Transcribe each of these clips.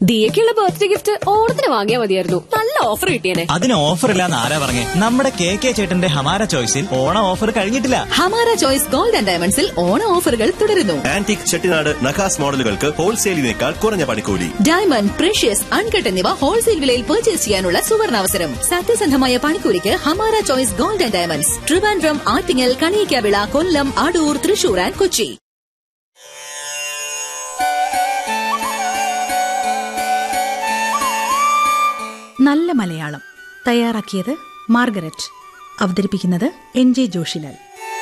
ദിയക്കുള്ള birthday gift ഓണത്തിന് വാങ്ങിയാൽ മതിയായിരുന്നു നല്ല ഓഫർ കിട്ടിയേനെ അതിന് ഓഫർ ഇല്ലാന്ന് ആരാ പറഞ്ഞേ നമ്മുടെ കെ കെ ചേട്ടന്റെ ഹമാര ചോയ്സിൽ ഓണ ഓഫർ കഴിഞ്ഞിട്ടില്ല ഹമാര ചോയ്സ് ഗോൾഡ് ആൻഡ് ഡയമണ്ട്സിൽ ഓണ ഓഫറുകൾ തുടരുന്നു ആന്റിക് ചെട്ടിനാട് നഖാസ് മോഡലുകൾക്ക് ഹോൾസെയിലിനേക്കാൾ കുറഞ്ഞ പണിക്കൂലി ഡയമണ്ട് പ്രഷ്യസ് അൺകട്ട് എന്നിവ ഹോൾസെയിൽ വിലയിൽ പർച്ചേസ് ചെയ്യാനുള്ള സുവർണാവസരം സത്യസന്ധമായ പണിക്കൂലിക്ക് Hamara choice gold and diamonds Trivandrum Attingal Kaniyikkavila Kollam Adoor Thrissur and Kochi നല്ല മലയാളം തയ്യാറാക്കിയത് മാർഗരറ്റ് അവതരിപ്പിക്കുന്നത് എൻ ജെ ജോഷിലാൽ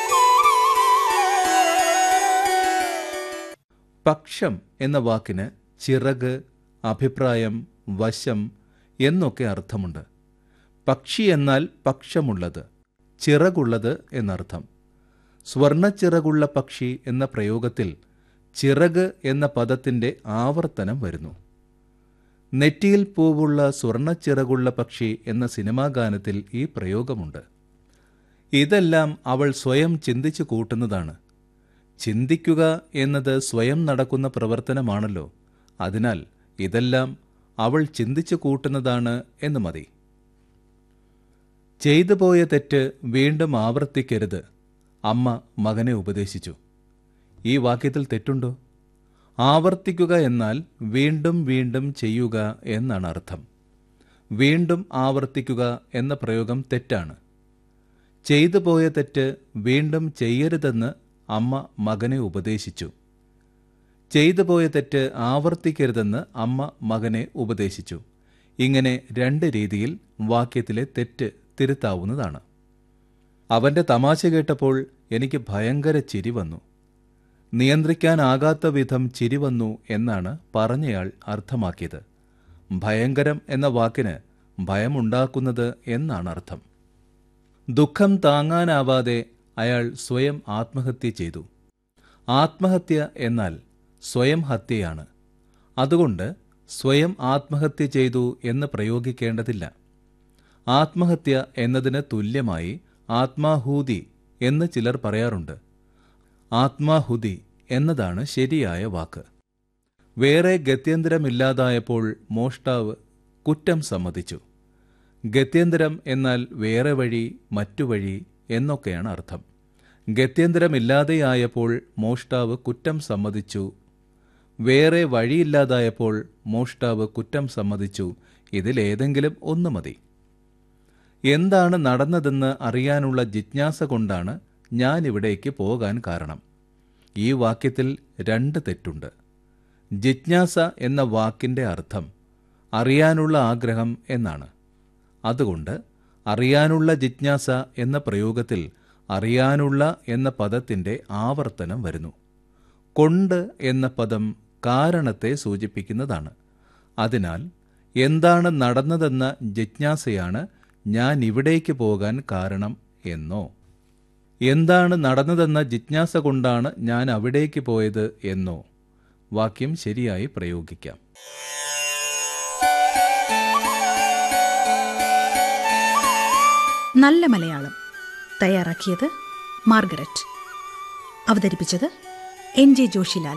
പക്ഷം എന്ന വാക്കിന് ചിറക് അഭിപ്രായം വശം എന്നൊക്കെ അർത്ഥമുണ്ട് പക്ഷി എന്നാൽ പക്ഷമുള്ളത് ചിറകുള്ളത് എന്നർത്ഥം സ്വർണച്ചിറകുള്ള പക്ഷി എന്ന പ്രയോഗത്തിൽ ചിറക് എന്ന പദത്തിന്റെ ആവർത്തനം വരുന്നു നെറ്റിയിൽ പൂവുള്ള സ്വർണച്ചിറകുള്ള പക്ഷി എന്ന സിനിമാ ഗാനത്തിൽ ഈ പ്രയോഗമുണ്ട് ഇതെല്ലാം അവൾ സ്വയം ചിന്തിച്ചു കൂട്ടുന്നതാണ് ചിന്തിക്കുക എന്നത് സ്വയം നടക്കുന്ന പ്രവർത്തനമാണല്ലോ അതിനാൽ ഇതെല്ലാം അവൾ ചിന്തിച്ചു കൂട്ടുന്നതാണ് എന്ന് മതി ചെയ്തു പോയ തെറ്റ് വീണ്ടും ആവർത്തിക്കരുത് അമ്മ മകനെ ഉപദേശിച്ചു ഈ വാക്യത്തിൽ തെറ്റുണ്ടോ ആവർത്തിക്കുക എന്നാൽ വീണ്ടും വീണ്ടും ചെയ്യുക എന്നാണ് അർത്ഥം വീണ്ടും ആവർത്തിക്കുക എന്ന പ്രയോഗം തെറ്റാണ് ചെയ്തു പോയ തെറ്റ് വീണ്ടും ചെയ്യരുതെന്ന് അമ്മ മകനെ ഉപദേശിച്ചു ചെയ്തു പോയ തെറ്റ് ആവർത്തിക്കരുതെന്ന് അമ്മ മകനെ ഉപദേശിച്ചു ഇങ്ങനെ രണ്ട് രീതിയിൽ വാക്യത്തിലെ തെറ്റ് തിരുത്താവുന്നതാണ് അവന്റെ തമാശ കേട്ടപ്പോൾ എനിക്ക് ഭയങ്കര ചിരി വന്നു നിയന്ത്രിക്കാനാകാത്ത വിധം ചിരി വന്നു എന്നാണ് പറഞ്ഞയാൾ അർത്ഥമാക്കിയത് ഭയങ്കരം എന്ന വാക്കിന് ഭയമുണ്ടാക്കുന്നത് എന്നാണ് അർത്ഥം ദുഃഖം താങ്ങാനാവാതെ അയാൾ സ്വയം ആത്മഹത്യ ചെയ്തു ആത്മഹത്യ എന്നാൽ സ്വയം ഹത്യയാണ് അതുകൊണ്ട് സ്വയം ആത്മഹത്യ ചെയ്തു എന്ന് പ്രയോഗിക്കേണ്ടതില്ല ആത്മഹത്യ എന്നതിന് തുല്യമായി ആത്മാഹൂതി എന്ന് ചിലർ പറയാറുണ്ട് ആത്മാഹുതി എന്നതാണ് ശരിയായ വാക്ക് വേറെ ഗത്യന്തരമില്ലാതായപ്പോൾ മോഷ്ടാവ് കുറ്റം സമ്മതിച്ചു ഗത്യന്തരം എന്നാൽ വേറെ വഴി മറ്റു വഴി എന്നൊക്കെയാണ് അർത്ഥം ഗത്യന്തരമില്ലാതെയായപ്പോൾ മോഷ്ടാവ് കുറ്റം സമ്മതിച്ചു വേറെ വഴിയില്ലാതായപ്പോൾ മോഷ്ടാവ് കുറ്റം സമ്മതിച്ചു ഇതിലേതെങ്കിലും ഒന്ന് മതി എന്താണ് നടന്നതെന്ന് അറിയാനുള്ള ജിജ്ഞാസ കൊണ്ടാണ് ഞാൻ ഇവിടേക്ക് പോകാൻ കാരണം ഈ വാക്യത്തിൽ രണ്ട് തെറ്റുണ്ട് ജിജ്ഞാസ എന്ന വാക്കിന്റെ അർത്ഥം അറിയാനുള്ള ആഗ്രഹം എന്നാണ് അതുകൊണ്ട് അറിയാനുള്ള ജിജ്ഞാസ എന്ന പ്രയോഗത്തിൽ അറിയാനുള്ള എന്ന പദത്തിന്റെ ആവർത്തനം വരുന്നു കൊണ്ട് എന്ന പദം കാരണത്തെ സൂചിപ്പിക്കുന്നതാണ് അതിനാൽ എന്താണ് നടന്നതെന്ന ജിജ്ഞാസയാണ് ഞാൻ ഇവിടേക്ക് പോകാൻ കാരണം എന്നോ എന്താണ് നടന്നതെന്ന ജിജ്ഞാസ കൊണ്ടാണ് ഞാൻ അവിടേക്ക് പോയത് എന്നോ വാക്യം ശരിയായി പ്രയോഗിക്കാം നല്ല മലയാളം തയ്യാറാക്കിയത് മാർഗരറ്റ് അവതരിപ്പിച്ചത് N J Joshilal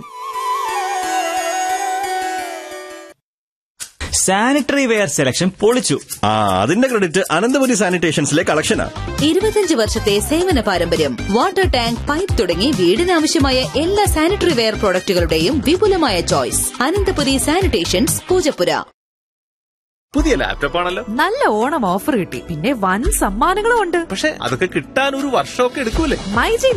sanitary ware selection പൊളിച്ചു ആ അതിന്റെ ക്രെഡിറ്റ് അനന്തപുരി സാനിറ്റേഷൻസിലെ കളക്ഷനാ ഇരുപത്തിയഞ്ച് വർഷത്തെ സേവന പാരമ്പര്യം വാട്ടർ ടാങ്ക് പൈപ്പ് തുടങ്ങി വീടിനാവശ്യമായ എല്ലാ സാനിറ്ററി വെയർ പ്രോഡക്റ്റുകളുടെയും വിപുലമായ ചോയ്സ് അനന്തപുരി സാനിറ്റേഷൻസ് പൂജപ്പുര പുതിയ ലാപ്ടോപ്പ് ആണല്ലോ നല്ല ഓണം ഓഫർ കിട്ടി പിന്നെ വൻ സമ്മാനങ്ങളും ഉണ്ട് പക്ഷെ അതൊക്കെ കിട്ടാൻ ഒരു വർഷമൊക്കെ എടുക്കൂലേ മൈജി